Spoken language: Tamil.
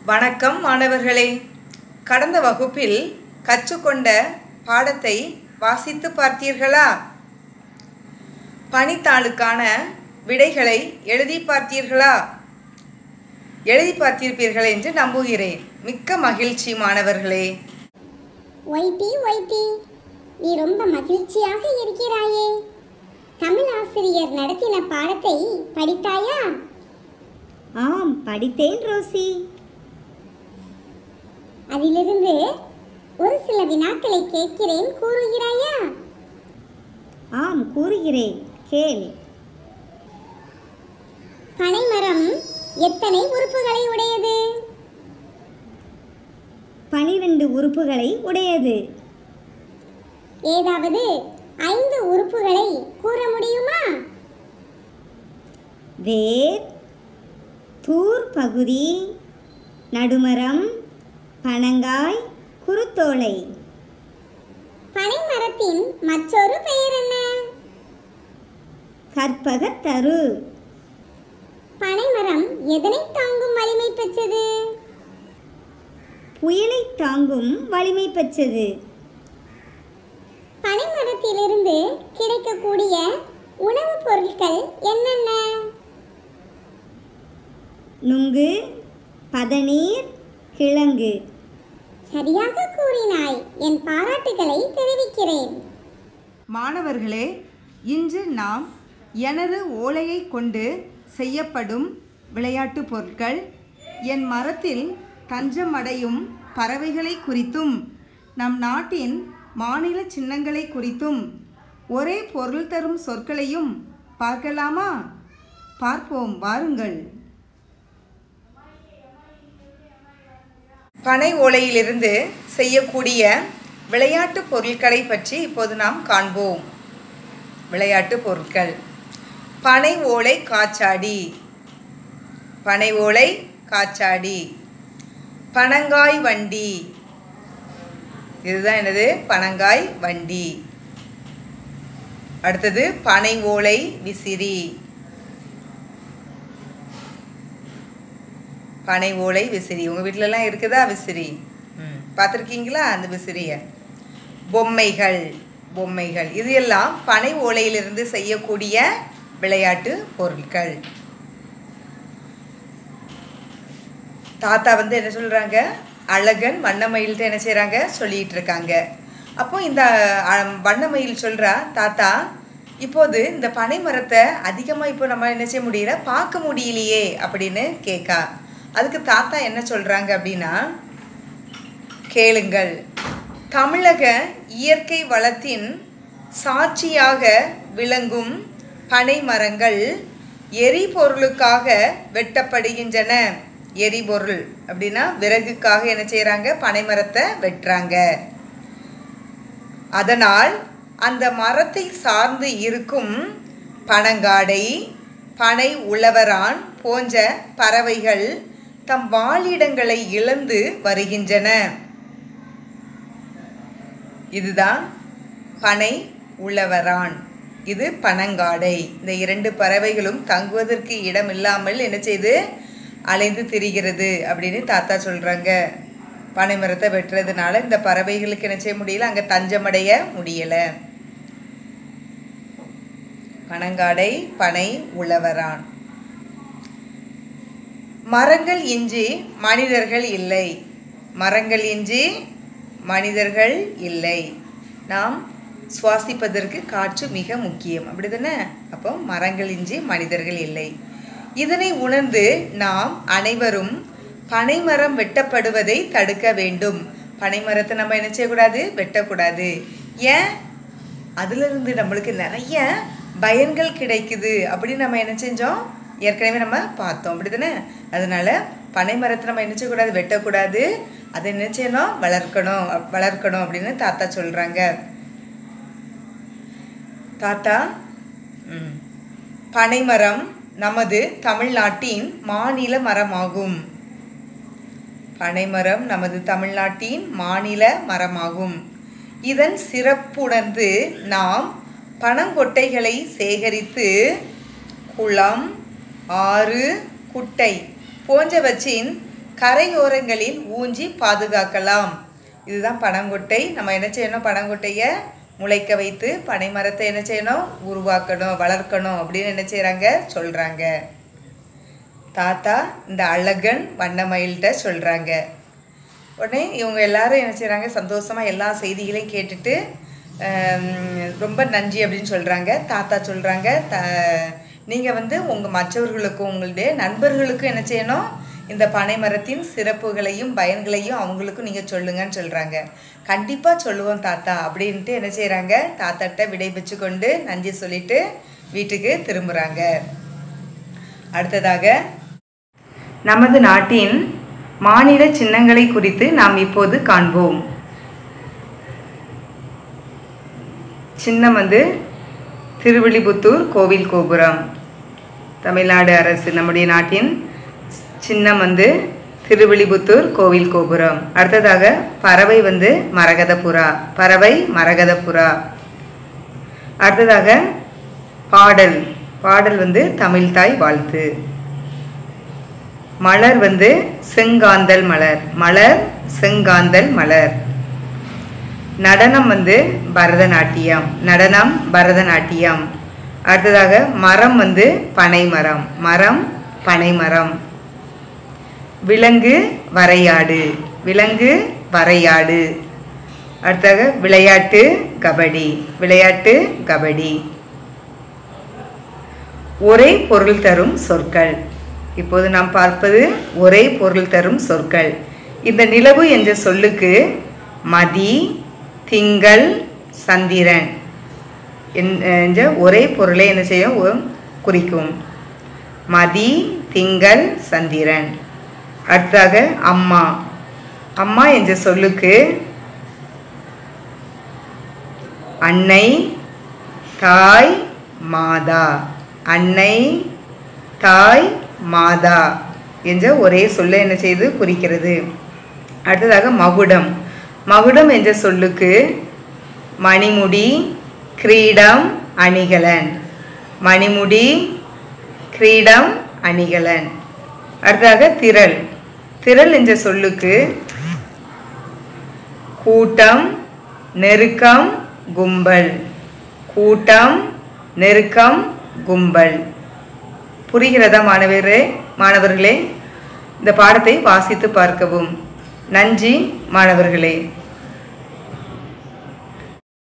வணக்கம் மாணவர்களே கடந்த வகுப்பில் கற்றுக்கொண்ட பாடத்தை வாசித்து பார்த்தீர்களா பணித்தாளுக்கான விடைகளை எழுதி பார்த்தீர்களா எழுதி பார்த்திருப்பீர்கள் என்று நம்புகிறேன் மிக்க மகிழ்ச்சி மாணவர்களே ஒய்டி ஒய்டி நீ ரொம்ப மகிழ்ச்சியாக இருக்கிறாயே தமிழ் ஆசிரியர் நடத்தின பாடத்தை படித்தாயா ஆம் படித்தேன் ரோசி அதிலிருந்து ஒரு சில வினாக்களை கேட்கிறேன் கூறுகிறாயா ஆம் கூறுகிறேன் கேள் பனைமரம் எத்தனை உறுப்புகளை உடையது பனிரெண்டு உறுப்புகளை உடையது ஏதாவது ஐந்து உறுப்புகளை கூற முடியுமா வேர் தூர் பகுதி நடுமரம் பனங்காய் குருத்தோலை பனைமரத்தின் மற்றொரு பெயர் என்ன கற்பகத்தரு பனைமரம் எதனை தாங்கும் வலிமை பெற்றது புயலை தாங்கும் வலிமை பெற்றது பனைமரத்திலிருந்து கிடைக்கக்கூடிய உணவுப் பொருட்கள் என்னென்ன நுங்கு பதநீர் கிழங்கு சரியாக கூறினாய் என் பாராட்டுகளை தெரிவிக்கிறேன் மாணவர்களே இன்று நாம் எனது ஓலையை கொண்டு செய்யப்படும் விளையாட்டுப் பொருட்கள் என் மரத்தில் தஞ்சமடையும் பறவைகளை குறித்தும் நம் நாட்டின் மாநில சின்னங்களை குறித்தும் ஒரே பொருள் தரும் சொற்களையும் பார்க்கலாமா பார்ப்போம் வாருங்கள் பனை ஓலையிலிருந்து செய்யக்கூடிய விளையாட்டு பொருட்களை பற்றி இப்போது நாம் காண்போம் விளையாட்டு பொருட்கள் பனை ஓலை காச்சாடி பனை ஓலை காச்சாடி பனங்காய் வண்டி இதுதான் என்னது பனங்காய் வண்டி அடுத்தது பனை ஓலை விசிறி பனை ஓலை விசிறி உங்கள் வீட்டிலலாம் இருக்குதா விசிறி ம் பார்த்துருக்கீங்களா அந்த விசிறியை பொம்மைகள் பொம்மைகள் இது எல்லாம் பனை ஓலையிலிருந்து செய்யக்கூடிய விளையாட்டு பொருட்கள் தாத்தா வந்து என்ன சொல்கிறாங்க அழகன் வண்ணமயில்கிட்ட என்ன செய்கிறாங்க சொல்லிகிட்டு இருக்காங்க அப்போ இந்த அ- வண்ணமயில் சொல்கிறா தாத்தா இப்போது இந்த பனை மரத்தை அதிகமாக இப்போ நம்ம என்ன செய்ய முடியல பார்க்க முடியலையே அப்படின்னு கேட்கா அதுக்கு தாத்தா என்ன சொல்கிறாங்க அப்படின்னா கேளுங்கள் தமிழக இயற்கை வளத்தின் சாட்சியாக விளங்கும் பனை மரங்கள் எரிபொருளுக்காக வெட்டப்படுகின்றன எரிபொருள் அப்படின்னா விறகுக்காக என்ன செய்கிறாங்க பனை மரத்தை வெட்டுறாங்க அதனால் அந்த மரத்தை சார்ந்து இருக்கும் பனங்காடை பனை உழவரான் போன்ற பறவைகள் தம் வாழிடங்களை இழந்து வருகின்றன இதுதான் பனை உழவரான் இது பனங்காடை இந்த இரண்டு பறவைகளும் தங்குவதற்கு இடம் இல்லாமல் என்ன செய்து அலைந்து திரிகிறது அப்படின்னு தாத்தா சொல்கிறாங்க பனை மரத்தை வெட்டுறதுனால இந்த பறவைகளுக்கு என்ன செய்ய முடியல அங்கே தஞ்சமடைய முடியலை பனங்காடை பனை உழவரான் மரங்கள் இன்றி மனிதர்கள் இல்லை மரங்கள் இன்றி மனிதர்கள் இல்லை நாம் சுவாசிப்பதற்கு காற்று மிக முக்கியம் அப்படிதானே அப்போ மரங்கள் இன்றி மனிதர்கள் இல்லை இதனை உணர்ந்து நாம் அனைவரும் பனைமரம் வெட்டப்படுவதை தடுக்க வேண்டும் பனைமரத்தை நம்ம என்ன செய்யக்கூடாது வெட்டக்கூடாது ஏன் அதிலிருந்து நம்மளுக்கு நிறைய பயன்கள் கிடைக்குது அப்படின்னு நம்ம என்ன செஞ்சோம் ஏற்கனவே நம்ம பார்த்தோம் அப்படிதானே அதனால பனை மரத்தை நம்ம என்ன செய்யக்கூடாது வெட்டக்கூடாது அதை என்ன செய்யணும் வளர்க்கணும் அப்- வளர்க்கணும் அப்படின்னு தாத்தா சொல்கிறாங்க தாத்தா ம் பனைமரம் நமது தமிழ்நாட்டின் மாநில மரமாகும் பனைமரம் நமது தமிழ்நாட்டின் மாநில மரமாகும் இதன் சிறப்புணர்ந்து நாம் பனங்கொட்டைகளை சேகரித்து குளம் ஆறு குட்டை போன்றவற்றின் கரையோரங்களில் ஊஞ்சி பாதுகாக்கலாம் இதுதான் பனங்கொட்டை நம்ம என்ன செய்யணும் பனங்கொட்டையை முளைக்க வைத்து பனை மரத்தை என்ன செய்யணும் உருவாக்கணும் வளர்க்கணும் அப்படின்னு என்ன செய்கிறாங்க சொல்கிறாங்க தாத்தா இந்த அழகன் வண்ணமயில்கிட்ட சொல்கிறாங்க உடனே இவங்க எல்லாரும் என்ன செய்கிறாங்க சந்தோஷமாக எல்லா செய்திகளையும் கேட்டுட்டு ஆம், ரொம்ப நன்றி அப்படின்னு சொல்கிறாங்க தாத்தா சொல்கிறாங்க த நீங்கள் வந்து உங்கள் மற்றவர்களுக்கும் உங்களுடைய நண்பர்களுக்கும் என்ன செய்யணும் இந்த பனை மரத்தின் சிறப்புகளையும் பயன்களையும் அவங்களுக்கும் நீங்கள் சொல்லுங்கன்னு சொல்கிறாங்க கண்டிப்பாக சொல்லுவோம் தாத்தா அப்படின்ட்டு என்ன செய்கிறாங்க தாத்தாட்ட விடை பெற்று கொண்டு நன்றி சொல்லிட்டு வீட்டுக்கு திரும்புகிறாங்க அடுத்ததாக நமது நாட்டின் மாநில சின்னங்களை குறித்து நாம் இப்போது காண்போம் சின்னம் வந்து திருவில்லிபுத்தூர் கோவில் கோபுரம் தமிழ்நாடு அரசு நம்முடைய நாட்டின் சின்னம் வந்து திருவில்லிபுத்தூர் கோவில் கோபுரம் அடுத்ததாக பறவை வந்து மரகதபுறா பறவை மரகதபுறா அடுத்ததாக பாடல் பாடல் வந்து தமிழ்தாய் வாழ்த்து மலர் வந்து செங்காந்தல் மலர் மலர் செங்காந்தல் மலர் நடனம் வந்து பரதநாட்டியம் நடனம் பரதநாட்டியம் அடுத்ததாக மரம் வந்து பனை மரம் மரம் பனை மரம் விலங்கு வரையாடு விலங்கு வரையாடு அடுத்ததாக விளையாட்டு கபடி விளையாட்டு கபடி ஒரே பொருள் தரும் சொற்கள் இப்போது நாம் பார்ப்பது ஒரே பொருள் தரும் சொற்கள் இந்த நிலவு என்ற சொல்லுக்கு மதி திங்கள் சந்திரன் என்- என்ற ஒரே பொருளை என்ன செய்யும் உ- குறிக்கும் மதி திங்கள் சந்திரன் அடுத்ததாக அம்மா அம்மா என்ற சொல்லுக்கு அன்னை தாய் மாதா அன்னை தாய் மாதா என்ற ஒரே சொல்ல என்ன செய்து குறிக்கிறது அடுத்ததாக மகுடம் மகுடம் என்ற சொல்லுக்கு மணிமுடி கிரீடம் அணிகலன் மணிமுடி கிரீடம் அணிகலன் அடுத்ததாக திரள் திரள் என்ற சொல்லுக்கு கூட்டம் நெருக்கம் கும்பல் கூட்டம் நெருக்கம் கும்பல் புரிகிறதா மாணவரே மாணவர்களே இந்த பாடத்தை வாசித்து பார்க்கவும் நன்றி மாணவர்களே